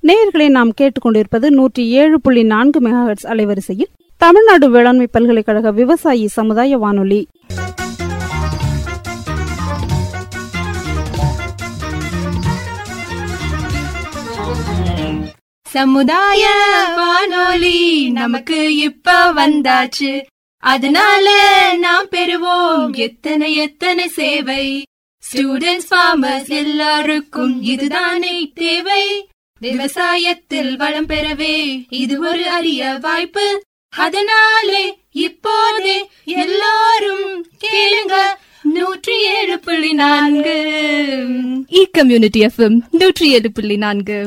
நேயர்களை நாம் கேட்டுக்கொண்டிருப்பது நூற்றி ஏழு புள்ளி நான்கு மெகாஹெட்ஸ் அலைவரிசையில் தமிழ்நாடு வேளாண்மை பல்கலைக்கழக விவசாயி சமுதாய வானொலி சமுதாய வானொலி நமக்கு இப்ப வந்தாச்சு அதனால நாம் பெறுவோம் எத்தனை எத்தனை சேவை ஸ்டூடெண்ட்ஸ் ஃபார்மர்ஸ் எல்லாருக்கும் இதுதானே தேவை விவசாயத்தில் வளம் பெறவே இது ஒரு அரிய வாய்ப்பு அதனாலே இப்போதே எல்லாரும் கேளுங்க நூற்றி ஏழு புள்ளி நான்கு இ கம்யூனிட்டி எஃப்எம் நூற்றி ஏழு புள்ளி நான்கு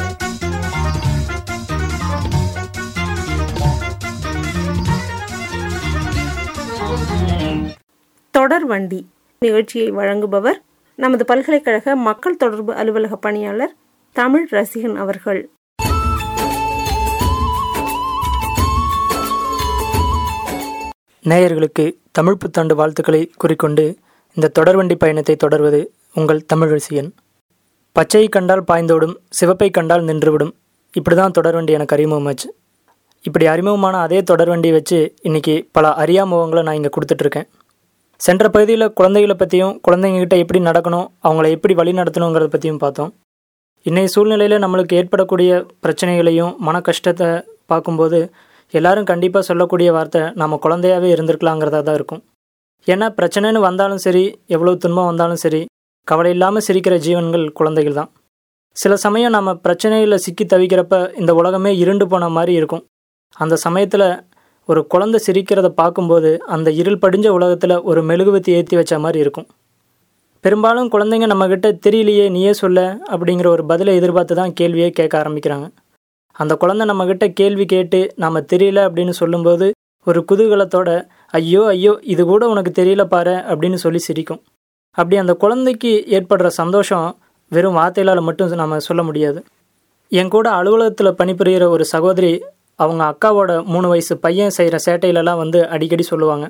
தொடர் வண்டி நிகழ்ச்சியை வழங்குபவர் நமது பல்கலைக்கழக மக்கள் தொடர்பு அலுவலக பணியாளர் தமிழ் ரசிகன் அவர்கள் நேயர்களுக்கு தமிழ் புத்தாண்டு வாழ்த்துக்களை குறிக்கொண்டு இந்த தொடர்வண்டி பயணத்தை தொடர்வது உங்கள் தமிழ் ரசிகன் பச்சையை கண்டால் பாய்ந்தோடும் சிவப்பை கண்டால் நின்றுவிடும் இப்படி தான் தொடர்வண்டி எனக்கு அறிமுகமாச்சு இப்படி அறிமுகமான அதே தொடர்வண்டியை வச்சு இன்றைக்கி பல அரியா முகங்களை நான் இங்கே கொடுத்துட்ருக்கேன் சென்ற பகுதியில் குழந்தைகளை பற்றியும் குழந்தைங்ககிட்ட எப்படி நடக்கணும் அவங்கள எப்படி வழி நடத்தணுங்கிறத பற்றியும் பார்த்தோம் இன்றைய சூழ்நிலையில் நம்மளுக்கு ஏற்படக்கூடிய பிரச்சனைகளையும் மன கஷ்டத்தை பார்க்கும்போது எல்லாரும் கண்டிப்பாக சொல்லக்கூடிய வார்த்தை நம்ம குழந்தையாகவே இருந்திருக்கலாங்கிறதா தான் இருக்கும் ஏன்னா பிரச்சனைன்னு வந்தாலும் சரி எவ்வளோ துன்பம் வந்தாலும் சரி கவலை இல்லாமல் சிரிக்கிற ஜீவன்கள் குழந்தைகள் தான் சில சமயம் நம்ம பிரச்சனையில் சிக்கி தவிக்கிறப்ப இந்த உலகமே இருண்டு போன மாதிரி இருக்கும் அந்த சமயத்தில் ஒரு குழந்தை சிரிக்கிறத பார்க்கும்போது அந்த இருள் படிஞ்ச உலகத்தில் ஒரு மெழுகுவத்தி ஏற்றி வச்ச மாதிரி இருக்கும் பெரும்பாலும் குழந்தைங்க நம்மக்கிட்ட தெரியலையே நீயே சொல்ல அப்படிங்கிற ஒரு பதிலை எதிர்பார்த்து தான் கேள்வியே கேட்க ஆரம்பிக்கிறாங்க அந்த குழந்தை நம்மக்கிட்ட கேள்வி கேட்டு நாம் தெரியல அப்படின்னு சொல்லும்போது ஒரு குதூகலத்தோட ஐயோ ஐயோ இது கூட உனக்கு தெரியல பாரு அப்படின்னு சொல்லி சிரிக்கும் அப்படி அந்த குழந்தைக்கு ஏற்படுற சந்தோஷம் வெறும் வார்த்தைகளால் மட்டும் நம்ம சொல்ல முடியாது என் கூட அலுவலகத்தில் பணிபுரிகிற ஒரு சகோதரி அவங்க அக்காவோட மூணு வயசு பையன் செய்கிற சேட்டையிலலாம் வந்து அடிக்கடி சொல்லுவாங்க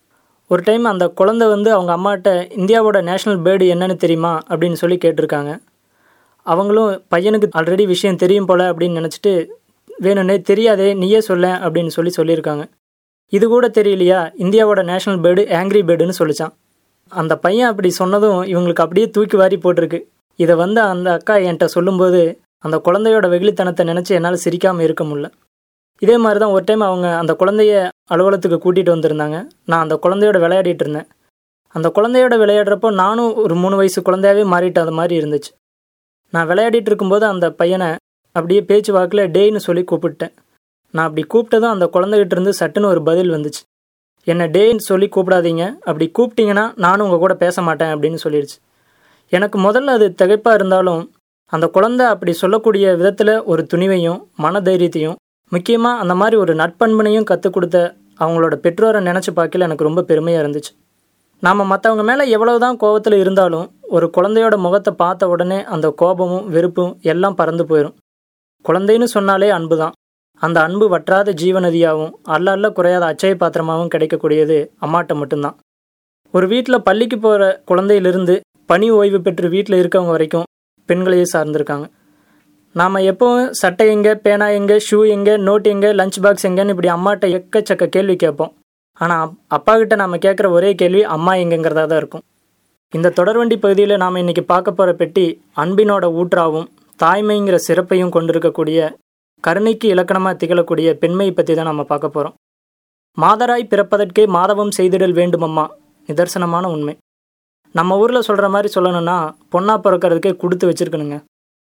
ஒரு டைம் அந்த குழந்தை வந்து அவங்க அம்மாட்ட இந்தியாவோட நேஷ்னல் பேர்டு என்னன்னு தெரியுமா அப்படின்னு சொல்லி கேட்டிருக்காங்க அவங்களும் பையனுக்கு ஆல்ரெடி விஷயம் தெரியும் போல அப்படின்னு நினச்சிட்டு வேணும்னே தெரியாதே நீயே சொல்ல அப்படின்னு சொல்லி சொல்லியிருக்காங்க இது கூட தெரியலையா இந்தியாவோட நேஷ்னல் பேர்டு ஆங்கிரி பேர்டுன்னு சொல்லிச்சான் அந்த பையன் அப்படி சொன்னதும் இவங்களுக்கு அப்படியே தூக்கி வாரி போட்டிருக்கு இதை வந்து அந்த அக்கா என்கிட்ட சொல்லும்போது அந்த குழந்தையோட வெகுளித்தனத்தை நினச்சி என்னால் சிரிக்காமல் இருக்க முடியல இதே மாதிரி தான் ஒரு டைம் அவங்க அந்த குழந்தைய அலுவலகத்துக்கு கூட்டிகிட்டு வந்திருந்தாங்க நான் அந்த குழந்தையோட விளையாடிட்டு இருந்தேன் அந்த குழந்தையோட விளையாடுறப்போ நானும் ஒரு மூணு வயசு குழந்தையாவே மாறிட்டு அந்த மாதிரி இருந்துச்சு நான் விளையாடிட்டு இருக்கும்போது அந்த பையனை அப்படியே பேச்சு வாக்கில் டேய்னு சொல்லி கூப்பிட்டேன் நான் அப்படி கூப்பிட்டதும் அந்த குழந்தைகிட்ட இருந்து சட்டுன்னு ஒரு பதில் வந்துச்சு என்னை டேன்னு சொல்லி கூப்பிடாதீங்க அப்படி கூப்பிட்டீங்கன்னா நானும் உங்கள் கூட பேச மாட்டேன் அப்படின்னு சொல்லிடுச்சு எனக்கு முதல்ல அது திகைப்பாக இருந்தாலும் அந்த குழந்தை அப்படி சொல்லக்கூடிய விதத்தில் ஒரு துணிவையும் மனதைரியத்தையும் முக்கியமாக அந்த மாதிரி ஒரு நட்பண்பனையும் கற்றுக் கொடுத்த அவங்களோட பெற்றோரை நினச்சி பார்க்கல எனக்கு ரொம்ப பெருமையாக இருந்துச்சு நாம் மற்றவங்க மேலே எவ்வளவுதான் கோபத்தில் இருந்தாலும் ஒரு குழந்தையோட முகத்தை பார்த்த உடனே அந்த கோபமும் வெறுப்பும் எல்லாம் பறந்து போயிடும் குழந்தைன்னு சொன்னாலே அன்பு தான் அந்த அன்பு வற்றாத ஜீவநதியாகவும் அல்ல அல்ல குறையாத அச்சய பாத்திரமாகவும் கிடைக்கக்கூடியது அம்மாட்ட மட்டும்தான் ஒரு வீட்டில் பள்ளிக்கு போகிற குழந்தையிலிருந்து பணி ஓய்வு பெற்று வீட்டில் இருக்கவங்க வரைக்கும் பெண்களையே சார்ந்திருக்காங்க நாம் எப்போவும் சட்டை எங்கே பேனா எங்கே ஷூ எங்கே நோட் எங்கே லஞ்ச் பாக்ஸ் எங்கேன்னு இப்படி அம்மாட்ட எக்கச்சக்க கேள்வி கேட்போம் ஆனால் அப்பா கிட்ட நாம் கேட்குற ஒரே கேள்வி அம்மா எங்கேங்கிறதா தான் இருக்கும் இந்த தொடர்வண்டி பகுதியில் நாம் இன்னைக்கு பார்க்க போகிற பெட்டி அன்பினோட ஊற்றாவும் தாய்மைங்கிற சிறப்பையும் கொண்டிருக்கக்கூடிய கருணைக்கு இலக்கணமாக திகழக்கூடிய பெண்மையை பற்றி தான் நம்ம பார்க்க போகிறோம் மாதராய் பிறப்பதற்கே மாதவம் செய்திடல் வேண்டுமம்மா நிதர்சனமான உண்மை நம்ம ஊரில் சொல்கிற மாதிரி சொல்லணும்னா பொண்ணா பிறக்கிறதுக்கே கொடுத்து வச்சிருக்கணுங்க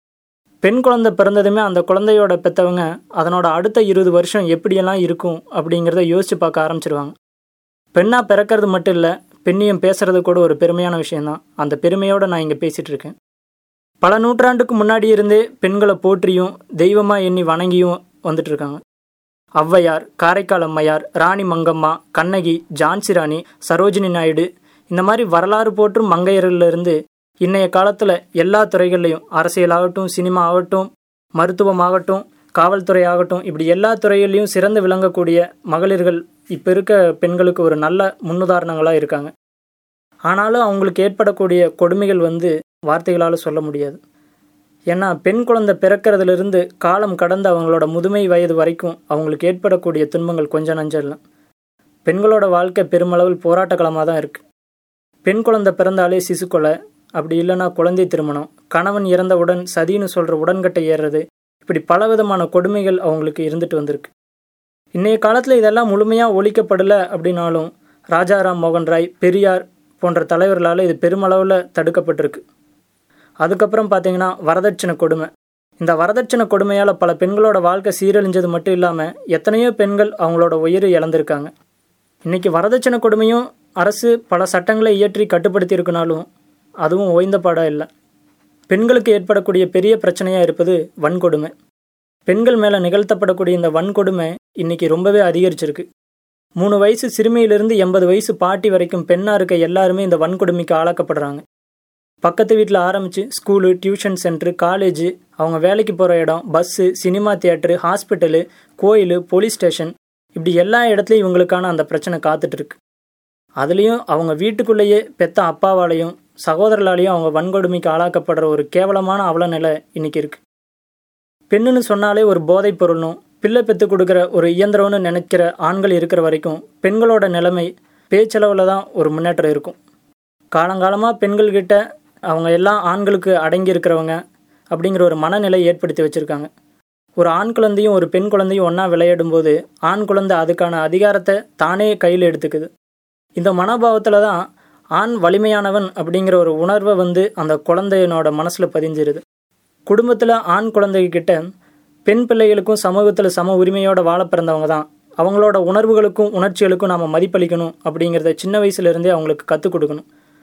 பெண் குழந்தை பிறந்ததுமே அந்த குழந்தையோட பெற்றவங்க அதனோட அடுத்த இருபது வருஷம் எப்படியெல்லாம் இருக்கும் அப்படிங்கிறத யோசித்து பார்க்க ஆரம்பிச்சிருவாங்க பெண்ணாக பிறக்கிறது மட்டும் இல்லை பெண்ணியம் பேசுறது கூட ஒரு பெருமையான விஷயந்தான் அந்த பெருமையோடு நான் இங்கே பேசிகிட்டு இருக்கேன் பல நூற்றாண்டுக்கு முன்னாடி இருந்தே பெண்களை போற்றியும் தெய்வமாக எண்ணி வணங்கியும் வந்துட்டு இருக்காங்க ஔவையார் காரைக்கால் அம்மையார் ராணி மங்கம்மா கண்ணகி ஜான்சி ராணி சரோஜினி நாயுடு இந்த மாதிரி வரலாறு போற்றும் மங்கையர்களிலிருந்து இன்றைய காலத்தில் எல்லா துறைகள்லையும் அரசியலாகட்டும் சினிமா ஆகட்டும் மருத்துவமாகட்டும் காவல்துறை ஆகட்டும் இப்படி எல்லா துறையிலையும் சிறந்து விளங்கக்கூடிய மகளிர்கள் இப்போ இருக்க பெண்களுக்கு ஒரு நல்ல முன்னுதாரணங்களாக இருக்காங்க ஆனாலும் அவங்களுக்கு ஏற்படக்கூடிய கொடுமைகள் வந்து வார்த்தைகளால் சொல்ல முடியாது ஏன்னா பெண் குழந்தை பிறக்கிறதுலேருந்து காலம் கடந்து அவங்களோட முதுமை வயது வரைக்கும் அவங்களுக்கு ஏற்படக்கூடிய துன்பங்கள் கொஞ்சம் நஞ்சம் இல்லை பெண்களோட வாழ்க்கை பெருமளவில் போராட்ட களமாக தான் இருக்குது பெண் குழந்தை பிறந்தாலே சிசு கொலை அப்படி இல்லைன்னா குழந்தை திருமணம் கணவன் இறந்தவுடன் சதின்னு சொல்கிற உடன்கட்டை ஏறுறது இப்படி பலவிதமான கொடுமைகள் அவங்களுக்கு இருந்துட்டு வந்திருக்கு இன்றைய காலத்தில் இதெல்லாம் முழுமையாக ஒழிக்கப்படலை அப்படின்னாலும் ராஜாராம் மோகன் ராய் பெரியார் போன்ற தலைவர்களால் இது பெருமளவில் தடுக்கப்பட்டிருக்கு அதுக்கப்புறம் பார்த்தீங்கன்னா வரதட்சணை கொடுமை இந்த வரதட்சணை கொடுமையால் பல பெண்களோட வாழ்க்கை சீரழிஞ்சது மட்டும் இல்லாமல் எத்தனையோ பெண்கள் அவங்களோட உயிர் இழந்திருக்காங்க இன்றைக்கி வரதட்சணை கொடுமையும் அரசு பல சட்டங்களை இயற்றி கட்டுப்படுத்தி இருக்கனாலும் அதுவும் ஓய்ந்த பாடம் இல்லை பெண்களுக்கு ஏற்படக்கூடிய பெரிய பிரச்சனையாக இருப்பது வன்கொடுமை பெண்கள் மேலே நிகழ்த்தப்படக்கூடிய இந்த வன்கொடுமை இன்னைக்கு ரொம்பவே அதிகரிச்சிருக்கு மூணு வயசு சிறுமியிலிருந்து எண்பது வயசு பாட்டி வரைக்கும் பெண்ணாக இருக்க எல்லாருமே இந்த வன்கொடுமைக்கு ஆளாக்கப்படுறாங்க பக்கத்து வீட்டில் ஆரம்பித்து ஸ்கூலு டியூஷன் சென்டரு காலேஜு அவங்க வேலைக்கு போகிற இடம் பஸ்ஸு சினிமா தியேட்டரு ஹாஸ்பிட்டலு கோயில் போலீஸ் ஸ்டேஷன் இப்படி எல்லா இடத்துலையும் இவங்களுக்கான அந்த பிரச்சனை காத்துட்டு இருக்கு அதுலேயும் அவங்க வீட்டுக்குள்ளேயே பெத்த அப்பாவாலையும் சகோதரர்களாலையும் அவங்க வன்கொடுமைக்கு ஆளாக்கப்படுற ஒரு கேவலமான அவல நிலை இன்னைக்கு இருக்கு பெண்ணுன்னு சொன்னாலே ஒரு போதைப் பொருளும் பிள்ளை பெற்று கொடுக்குற ஒரு இயந்திரம்னு நினைக்கிற ஆண்கள் இருக்கிற வரைக்கும் பெண்களோட நிலைமை பேச்சளவில் தான் ஒரு முன்னேற்றம் இருக்கும் காலங்காலமாக பெண்கள்கிட்ட அவங்க எல்லாம் ஆண்களுக்கு அடங்கி இருக்கிறவங்க அப்படிங்கிற ஒரு மனநிலை ஏற்படுத்தி வச்சுருக்காங்க ஒரு ஆண் குழந்தையும் ஒரு பெண் குழந்தையும் ஒன்றா விளையாடும்போது ஆண் குழந்தை அதுக்கான அதிகாரத்தை தானே கையில் எடுத்துக்குது இந்த மனோபாவத்தில் தான் ஆண் வலிமையானவன் அப்படிங்கிற ஒரு உணர்வை வந்து அந்த குழந்தையனோட மனசில் பதிஞ்சிருது குடும்பத்தில் ஆண் குழந்தைகிட்ட பெண் பிள்ளைகளுக்கும் சமூகத்தில் சம உரிமையோட வாழ பிறந்தவங்க தான் அவங்களோட உணர்வுகளுக்கும் உணர்ச்சிகளுக்கும் நாம் மதிப்பளிக்கணும் அப்படிங்கிறத சின்ன வயசுலேருந்தே அவங்களுக்கு கற்றுக் கொடுக்கணும்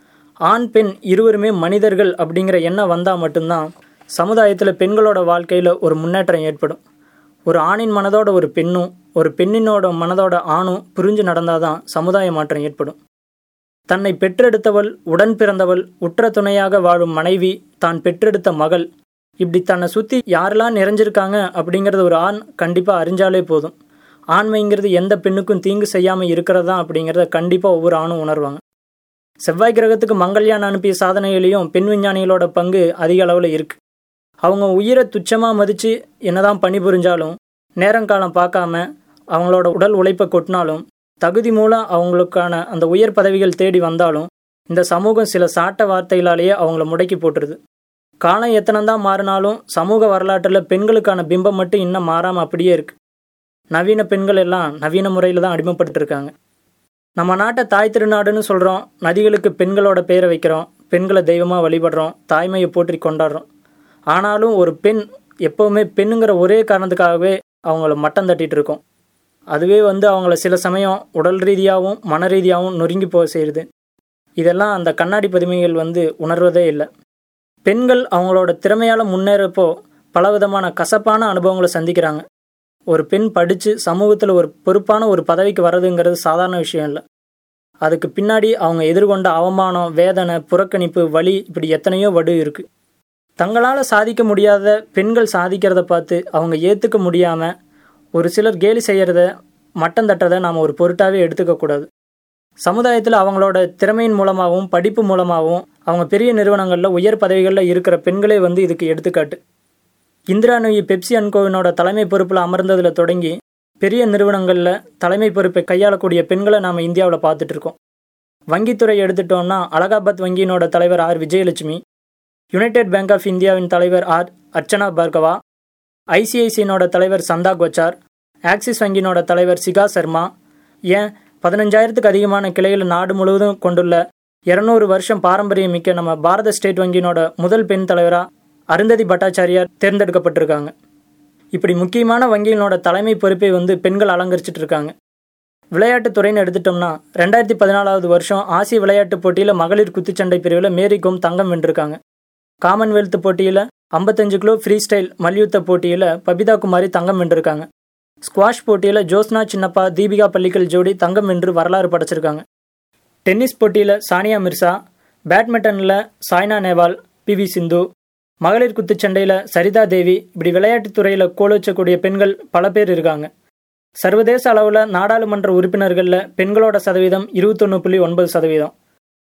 ஆண் பெண் இருவருமே மனிதர்கள் அப்படிங்கிற எண்ணம் வந்தால் மட்டும்தான் சமுதாயத்தில் பெண்களோட வாழ்க்கையில் ஒரு முன்னேற்றம் ஏற்படும் ஒரு ஆணின் மனதோட ஒரு பெண்ணும் ஒரு பெண்ணினோட மனதோட ஆணும் புரிஞ்சு நடந்தால் தான் சமுதாய மாற்றம் ஏற்படும் தன்னை பெற்றெடுத்தவள் உடன் பிறந்தவள் உற்ற துணையாக வாழும் மனைவி தான் பெற்றெடுத்த மகள் இப்படி தன்னை சுற்றி யாரெல்லாம் நிறைஞ்சிருக்காங்க அப்படிங்கிறது ஒரு ஆண் கண்டிப்பாக அறிஞ்சாலே போதும் ஆண்மைங்கிறது எந்த பெண்ணுக்கும் தீங்கு செய்யாமல் இருக்கிறது தான் அப்படிங்கிறத கண்டிப்பாக ஒவ்வொரு ஆணும் உணர்வாங்க செவ்வாய் கிரகத்துக்கு மங்கள்யான் அனுப்பிய சாதனையிலையும் பெண் விஞ்ஞானிகளோட பங்கு அதிக அளவில் இருக்குது அவங்க உயிரை துச்சமாக மதித்து என்னதான் பணிபுரிஞ்சாலும் நேரங்காலம் பார்க்காம அவங்களோட உடல் உழைப்பை கொட்டினாலும் தகுதி மூலம் அவங்களுக்கான அந்த உயர் பதவிகள் தேடி வந்தாலும் இந்த சமூகம் சில சாட்ட வார்த்தைகளாலேயே அவங்கள முடக்கி போட்டுருது காலம் எத்தனைதான் மாறினாலும் சமூக வரலாற்றில் பெண்களுக்கான பிம்பம் மட்டும் இன்னும் மாறாமல் அப்படியே இருக்குது நவீன பெண்கள் எல்லாம் நவீன முறையில் தான் அடிமைப்பட்டுருக்காங்க நம்ம நாட்டை தாய் திருநாடுன்னு சொல்கிறோம் நதிகளுக்கு பெண்களோட பேரை வைக்கிறோம் பெண்களை தெய்வமாக வழிபடுறோம் தாய்மையை போற்றி கொண்டாடுறோம் ஆனாலும் ஒரு பெண் எப்போவுமே பெண்ணுங்கிற ஒரே காரணத்துக்காகவே அவங்கள மட்டம் தட்டிட்டு இருக்கோம் அதுவே வந்து அவங்கள சில சமயம் உடல் ரீதியாகவும் மன ரீதியாகவும் நொறுங்கி போக செய்யுது இதெல்லாம் அந்த கண்ணாடி பதுமைகள் வந்து உணர்வதே இல்லை பெண்கள் அவங்களோட திறமையால் முன்னேறப்போ பலவிதமான கசப்பான அனுபவங்களை சந்திக்கிறாங்க ஒரு பெண் படித்து சமூகத்தில் ஒரு பொறுப்பான ஒரு பதவிக்கு வர்றதுங்கிறது சாதாரண விஷயம் இல்லை அதுக்கு பின்னாடி அவங்க எதிர்கொண்ட அவமானம் வேதனை புறக்கணிப்பு வலி இப்படி எத்தனையோ வடு இருக்குது தங்களால் சாதிக்க முடியாத பெண்கள் சாதிக்கிறத பார்த்து அவங்க ஏற்றுக்க முடியாமல் ஒரு சிலர் கேலி செய்கிறத மட்டம் தட்டுறதை நாம் ஒரு பொருட்டாகவே எடுத்துக்கக்கூடாது சமுதாயத்தில் அவங்களோட திறமையின் மூலமாகவும் படிப்பு மூலமாகவும் அவங்க பெரிய நிறுவனங்களில் உயர் பதவிகளில் இருக்கிற பெண்களே வந்து இதுக்கு எடுத்துக்காட்டு இந்திரா நொயி பெப்சி அன்கோவினோட தலைமை பொறுப்பில் அமர்ந்ததில் தொடங்கி பெரிய நிறுவனங்களில் தலைமை பொறுப்பை கையாளக்கூடிய பெண்களை நாம் இந்தியாவில் பார்த்துட்டு இருக்கோம் வங்கித்துறை எடுத்துட்டோம்னா அலகாபாத் வங்கியினோட தலைவர் R Vijayalakshmi United Bank of இந்தியாவின் தலைவர் ஆர் அர்ச்சனா பார்கவா ஐசிஐசியினோட தலைவர் சந்தா கோச்சார் ஆக்சிஸ் வங்கியினோட தலைவர் சிகா சர்மா ஏன் பதினஞ்சாயிரத்துக்கு அதிகமான கிளைகள் நாடு முழுவதும் கொண்டுள்ள இருநூறு வருஷம் பாரம்பரியம் மிக்க நம்ம பாரத ஸ்டேட் வங்கியினோட முதல் பெண் தலைவராக அருந்ததி பட்டாச்சாரியார் தேர்ந்தெடுக்கப்பட்டிருக்காங்க இப்படி முக்கியமான வங்கிகளோட தலைமை பொறுப்பை வந்து பெண்கள் அலங்கரிச்சிட்டு இருக்காங்க விளையாட்டுத்துறைன்னு எடுத்துட்டோம்னா ரெண்டாயிரத்தி பதினாலாவது வருஷம் ஆசிய விளையாட்டுப் போட்டியில் மகளிர் குத்துச்சண்டை பிரிவில் மேரி கோம் தங்கம் வென்றிருக்காங்க காமன்வெல்த் போட்டியில் ஐம்பத்தஞ்சு கிலோ ஃப்ரீ ஸ்டைல் மல்யுத்த போட்டியில் பபிதா குமாரி தங்கம் வென்றிருக்காங்க ஸ்குவாஷ் போட்டியில் ஜோஸ்னா சின்னப்பா தீபிகா பள்ளிக்கல் ஜோடி தங்கம் வென்று வரலாறு படைச்சிருக்காங்க டென்னிஸ் போட்டியில் சானியா மிர்சா பேட்மிண்டனில் சாய்னா நேவால் பி வி சிந்து மகளிர் குத்துச்சண்டையில் சரிதா தேவி இப்படி விளையாட்டுத் துறையில் கோலோச்சக்கூடிய பெண்கள் பல பேர் இருக்காங்க சர்வதேச அளவில் நாடாளுமன்ற உறுப்பினர்களில் பெண்களோட சதவீதம் இருபத்தொன்று புள்ளி ஒன்பது சதவீதம்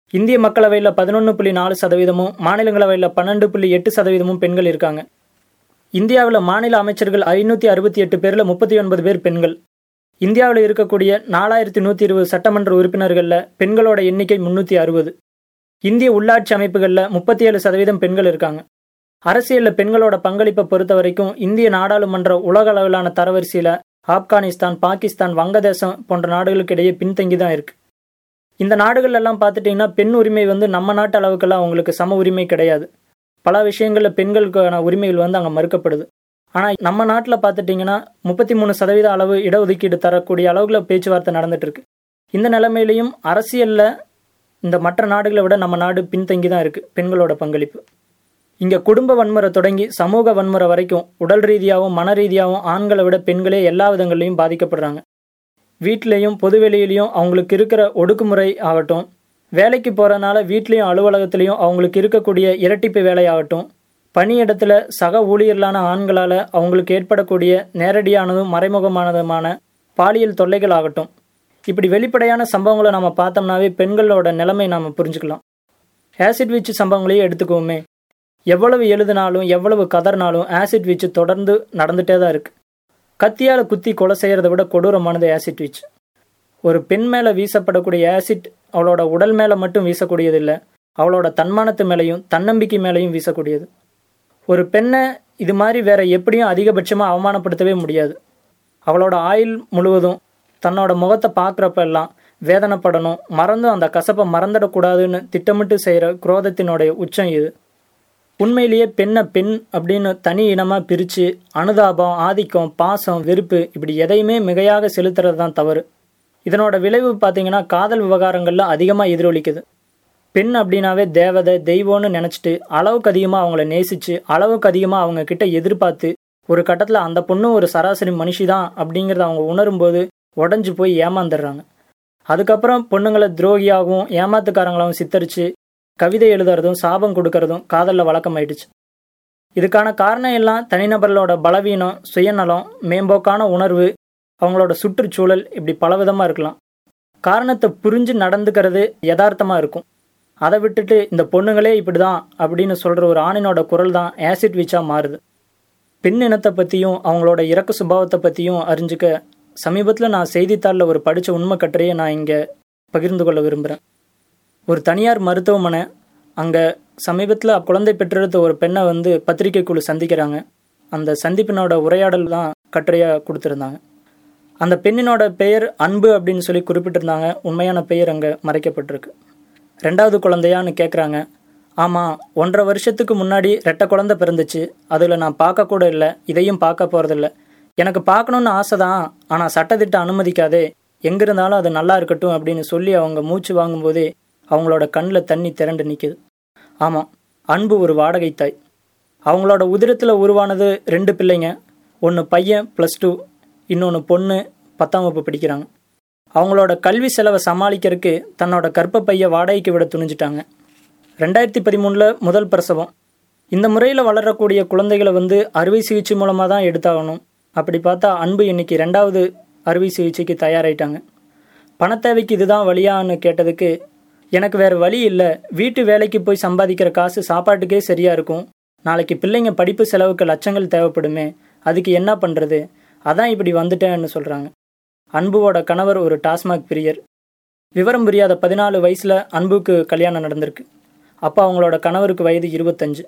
இந்திய மக்களவையில் பதினொன்று புள்ளி நாலு சதவீதமும் மாநிலங்களவையில் பன்னெண்டு புள்ளி எட்டு சதவீதமும் பெண்கள் இருக்காங்க இந்தியாவில் மாநில அமைச்சர்கள் ஐநூற்றி அறுபத்தி எட்டு பேரில் முப்பத்தி ஒன்பது பேர் பெண்கள் இந்தியாவில் இருக்கக்கூடிய நாலாயிரத்தி நூற்றி இருபது சட்டமன்ற உறுப்பினர்களில் பெண்களோட எண்ணிக்கை முன்னூற்றி அறுபது இந்திய உள்ளாட்சி அமைப்புகளில் முப்பத்தி ஏழு சதவீதம் பெண்கள் இருக்காங்க அரசியலில் பெண்களோட பங்களிப்பை பொறுத்த வரைக்கும் இந்திய நாடாளுமன்ற உலக அளவிலான தரவரிசையில் ஆப்கானிஸ்தான் பாகிஸ்தான் வங்கதேசம் போன்ற நாடுகளுக்கு இடையே பின்தங்கி தான் இருக்கு இந்த நாடுகள் எல்லாம் பார்த்துட்டிங்கன்னா பெண் உரிமை வந்து நம்ம நாட்டு அளவுக்கெல்லாம் அவங்களுக்கு சம உரிமை கிடையாது பல விஷயங்களில் பெண்களுக்கான உரிமைகள் வந்து அங்கே மறுக்கப்படுது ஆனால் நம்ம நாட்டில் பார்த்துட்டிங்கன்னா முப்பத்தி மூணு சதவீத அளவு இடஒதுக்கீடு தரக்கூடிய அளவுகளில் பேச்சுவார்த்தை நடந்துட்டு இருக்கு இந்த நிலைமையிலையும் அரசியலில் இந்த மற்ற நாடுகளை விட நம்ம நாடு பின்தங்கி தான் இருக்குது பெண்களோட பங்களிப்பு இங்கே குடும்ப வன்முறை தொடங்கி சமூக வன்முறை வரைக்கும் உடல் ரீதியாகவும் மன ரீதியாகவும் ஆண்களை விட பெண்களே எல்லா விதங்கள்லையும் பாதிக்கப்படுறாங்க வீட்லேயும் பொதுவெளியிலையும் அவங்களுக்கு இருக்கிற ஒடுக்குமுறை ஆகட்டும் வேலைக்கு போகிறனால வீட்லேயும் அலுவலகத்துலேயும் அவங்களுக்கு இருக்கக்கூடிய இரட்டிப்பு வேலையாகட்டும் பணியிடத்தில் சக ஊழியர்களான ஆண்களால் அவங்களுக்கு ஏற்படக்கூடிய நேரடியானதும் மறைமுகமானதுமான பாலியல் தொல்லைகள் ஆகட்டும் இப்படி வெளிப்படையான சம்பவங்களை நம்ம பார்த்தோம்னாவே பெண்களோட நிலைமை நாம் புரிஞ்சுக்கலாம் ஆசிட் வீச்சு சம்பவங்களையே எடுத்துக்குவோமே எவ்வளவு எழுதினாலும் எவ்வளவு கதறினாலும் ஆசிட் வீச்சு தொடர்ந்து நடந்துகிட்டே தான் இருக்குது கத்தியால் குத்தி கொலை செய்கிறத விட கொடூரமானது ஆசிட் வீச்சு ஒரு பெண் மேலே வீசப்படக்கூடிய ஆசிட் அவளோட உடல் மேலே மட்டும் வீசக்கூடியதில்லை அவளோட தன்மானத்து மேலேயும் தன்னம்பிக்கை மேலேயும் வீசக்கூடியது ஒரு பெண்ணை இது மாதிரி வேற எப்படியும் அதிகபட்சமாக அவமானப்படுத்தவே முடியாது அவளோட ஆயுள் முழுவதும் தன்னோட முகத்தை பார்க்குறப்ப எல்லாம் வேதனைப்படணும் மறந்தும் அந்த கசப்பை மறந்துடக்கூடாதுன்னு திட்டமிட்டு செய்கிற குரோதத்தினுடைய உச்சம் இது உண்மையிலேயே பெண்ணை பெண் அப்படின்னு தனி இனமாக பிரித்து அனுதாபம் ஆதிக்கம் பாசம் வெறுப்பு இப்படி எதையுமே மிகையாக செலுத்துறது தான் தவறு இதனோட விளைவு பார்த்தீங்கன்னா காதல் விவகாரங்களில் அதிகமாக எதிரொலிக்குது பெண் அப்படின்னாவே தேவதை தெய்வம்னு நினச்சிட்டு அளவுக்கு அதிகமாக அவங்கள நேசித்து அளவுக்கு அதிகமாக அவங்க கிட்ட எதிர்பார்த்து ஒரு கட்டத்தில் அந்த பொண்ணும் ஒரு சராசரி மனுஷி தான் அப்படிங்கிறத அவங்க உணரும்போது உடஞ்சி போய் ஏமாந்துடுறாங்க அதுக்கப்புறம் பொண்ணுங்களை துரோகியாகவும் ஏமாத்துக்காரங்களாகவும் சித்தரித்து கவிதை எழுதுறதும் சாபம் கொடுக்கறதும் காதலில் வழக்கமாயிடுச்சு இதுக்கான காரணம் எல்லாம் தனிநபர்களோட பலவீனம் சுயநலம் மேம்போக்கான உணர்வு அவங்களோட சுற்றுச்சூழல் இப்படி பலவிதமாக இருக்கலாம் காரணத்தை புரிஞ்சு நடந்துக்கிறது யதார்த்தமாக இருக்கும் அதை விட்டுட்டு இந்த பொண்ணுங்களே இப்படி தான் அப்படின்னு சொல்கிற ஒரு ஆணினோட குரல் தான் ஆசிட் வீச்சாக மாறுது பெண் இனத்தை பற்றியும் அவங்களோட இறக்க சுபாவத்தை பற்றியும் அறிஞ்சிக்க சமீபத்தில் நான் செய்தித்தாளில் ஒரு படித்த உண்மை கட்டுரையை நான் இங்கே பகிர்ந்து கொள்ள விரும்புகிறேன் ஒரு தனியார் மருத்துவமனை அங்கே சமீபத்தில் குழந்தை பெற்றெடுத்த ஒரு பெண்ணை வந்து பத்திரிகை குழு சந்திக்கிறாங்க அந்த சந்திப்பினோட உரையாடல் தான் கட்டுரையாக கொடுத்துருந்தாங்க அந்த பெண்ணினோட பெயர் அன்பு அப்படின்னு சொல்லி குறிப்பிட்டிருந்தாங்க உண்மையான பெயர் அங்கே மறைக்கப்பட்டிருக்கு ரெண்டாவது குழந்தையான்னு கேட்குறாங்க ஆமாம் ஒன்றரை வருஷத்துக்கு முன்னாடி ரெட்டை குழந்தை பிறந்துச்சு அதில் நான் பார்க்கக்கூட இல்லை இதையும் பார்க்க போகிறதில்ல எனக்கு பார்க்கணுன்னு ஆசை தான் ஆனால் சட்டத்திட்டம் அனுமதிக்காதே எங்கே இருந்தாலும் அது நல்லா இருக்கட்டும் அப்படின்னு சொல்லி அவங்க மூச்சு வாங்கும்போதே அவங்களோட கண்ணில் தண்ணி திரண்டு நிற்குது ஆமாம் அன்பு ஒரு வாடகை தாய் அவங்களோட உதிரத்தில் உருவானது ரெண்டு பிள்ளைங்க ஒன்று பையன் ப்ளஸ் டூ இன்னொன்று பொண்ணு பத்தாம் வகுப்பு படிக்கிறாங்க அவங்களோட கல்வி செலவை சமாளிக்கிறதுக்கு தன்னோட கர்ப்பப்பையை வாடகைக்கு விட துணிஞ்சிட்டாங்க ரெண்டாயிரத்தி பதிமூணில் முதல் பிரசவம் இந்த முறையில் வளரக்கூடிய குழந்தைகளை வந்து அறுவை சிகிச்சை மூலமாக தான் எடுத்தாகணும் அப்படி பார்த்தா அன்பு இன்னைக்கு ரெண்டாவது அறுவை சிகிச்சைக்கு தயாராயிட்டாங்க பணத்தேவைக்கு இதுதான் வழியான்னு கேட்டதுக்கு எனக்கு வேறு வழி இல்லை வீட்டு வேலைக்கு போய் சம்பாதிக்கிற காசு சாப்பாட்டுக்கே சரியாக இருக்கும் நாளைக்கு பிள்ளைங்க படிப்பு செலவுக்கு லட்சங்கள் தேவைப்படுமே அதுக்கு என்ன பண்ணுறது அதான் இப்படி வந்துட்டேன்னு சொல்கிறாங்க அன்புவோட கணவர் ஒரு டாஸ்மாக் பிரியர் விவரம் புரியாத பதினாலு வயசில் அன்புக்கு கல்யாணம் நடந்திருக்கு அப்பா அவங்களோட கணவருக்கு வயது இருபத்தஞ்சு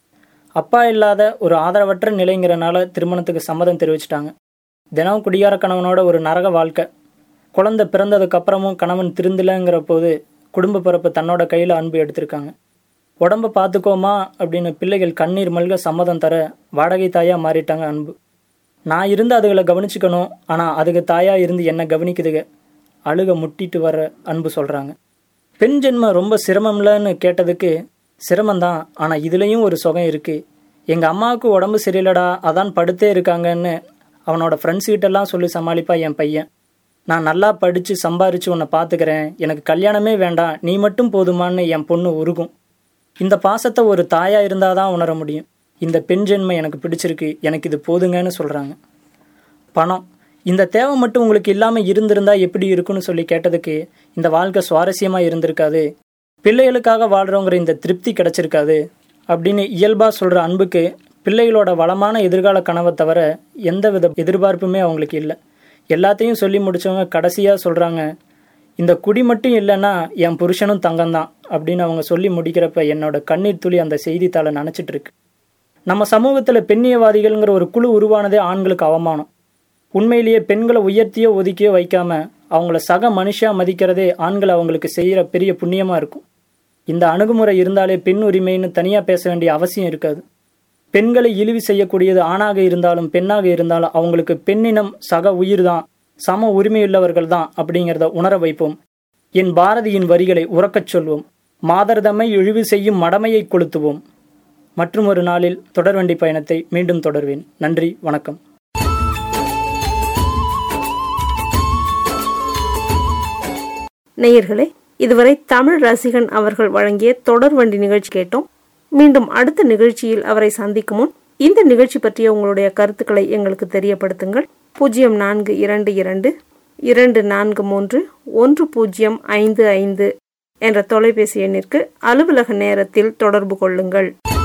அப்பா இல்லாத ஒரு ஆதரவற்ற நிலைங்கிறனால திருமணத்துக்கு சம்மதம் தெரிவிச்சிட்டாங்க தினம் குடியார கணவனோட ஒரு நரக வாழ்க்கை குழந்தை பிறந்ததுக்கு அப்புறமும் கணவன் திருந்தலைங்கிற போது குடும்ப பிறப்பு தன்னோட கையில் அன்பு எடுத்திருக்காங்க உடம்ப பார்த்துக்கோமா அப்படின்னு பிள்ளைகள் கண்ணீர் மல்க சம்மதம் தர வாடகை தாயாக மாறிட்டாங்க அன்பு நான் இருந்து அதுகளை கவனிச்சுக்கணும் ஆனால் அதுக்கு தாயாக இருந்து என்ன கவனிக்குதுக அழுக முட்டிட்டு வர அன்பு சொல்கிறாங்க பெண் ஜென்மம் ரொம்ப சிரமம்லன்னு கேட்டதுக்கு சிரமம்தான் ஆனால் இதுலேயும் ஒரு சுகம் இருக்குது எங்கள் அம்மாவுக்கு உடம்பு சரியில்லடா அதான் படுத்தே இருக்காங்கன்னு அவனோட ஃப்ரெண்ட்ஸ் கிட்டெல்லாம் சொல்லி சமாளிப்பா என் பையன் நான் நல்லா படித்து சம்பாரித்து உன்னை பார்த்துக்கிறேன் எனக்கு கல்யாணமே வேண்டாம் நீ மட்டும் போதுமான்னு என் பொண்ணு உருகும் இந்த பாசத்தை ஒரு தாயாக இருந்தால் தான் உணர முடியும் இந்த பெண் ஜென்மை எனக்கு பிடிச்சிருக்கு எனக்கு இது போதுங்கன்னு சொல்கிறாங்க பணம் இந்த தேவை மட்டும் உங்களுக்கு இல்லாமல் இருந்திருந்தா எப்படி இருக்குன்னு சொல்லி கேட்டதுக்கு இந்த வாழ்க்கை சுவாரஸ்யமாக இருந்திருக்காது பிள்ளைகளுக்காக வாழ்கிறோங்கிற இந்த திருப்தி கிடச்சிருக்காது அப்படின்னு இயல்பாக சொல்கிற அன்புக்கு பிள்ளைகளோட வளமான எதிர்கால கனவை தவிர எந்த வித எதிர்பார்ப்புமே அவங்களுக்கு இல்லை எல்லாத்தையும் சொல்லி முடிச்சவங்க கடைசியாக சொல்கிறாங்க இந்த குடி மட்டும் இல்லைன்னா என் புருஷனும் தங்கம்தான் அப்படின்னு அவங்க சொல்லி முடிக்கிறப்ப என்னோட கண்ணீர் துளி அந்த செய்தித்தாளை நினச்சிட்டு இருக்கு நம்ம சமூகத்தில் பெண்ணியவாதிகள்ங்கிற ஒரு குழு உருவானதே ஆண்களுக்கு அவமானம் உண்மையிலேயே பெண்களை உயர்த்தியோ ஒதுக்கியோ வைக்காம அவங்கள சக மனுஷா மதிக்கிறதே ஆண்கள் அவங்களுக்கு செய்கிற பெரிய புண்ணியமாக இருக்கும் இந்த அணுகுமுறை இருந்தாலே பெண் உரிமைன்னு தனியாக பேச வேண்டிய அவசியம் இருக்காது பெண்களை இழிவு செய்யக்கூடியது ஆணாக இருந்தாலும் பெண்ணாக இருந்தாலும் அவங்களுக்கு பெண்ணினம் சக உயிர் தான் சம உரிமையுள்ளவர்கள் தான் அப்படிங்கிறத உணர வைப்போம் என் பாரதியின் வரிகளை உறக்கச் சொல்வோம் மாதர்தம்மை இழிவு செய்யும் மடமையை கொளுத்துவோம் மற்றும் ஒரு நாளில் தொடர்வண்டி பயணத்தை மீண்டும் தொடர்வேன் நன்றி வணக்கம் நேயர்களே இதுவரை தமிழ் ரசிகன் அவர்கள் வழங்கிய தொடர் வண்டி நிகழ்ச்சி கேட்டோம் மீண்டும் அடுத்த நிகழ்ச்சியில் அவரை சந்திக்கும் முன் இந்த நிகழ்ச்சி பற்றிய உங்களுடைய கருத்துக்களை எங்களுக்கு தெரியப்படுத்துங்கள் பூஜ்ஜியம் நான்கு இரண்டு இரண்டு இரண்டு நான்கு மூன்று ஒன்று பூஜ்ஜியம் ஐந்து ஐந்து என்ற தொலைபேசி எண்ணிற்கு அலுவலக நேரத்தில் தொடர்பு கொள்ளுங்கள்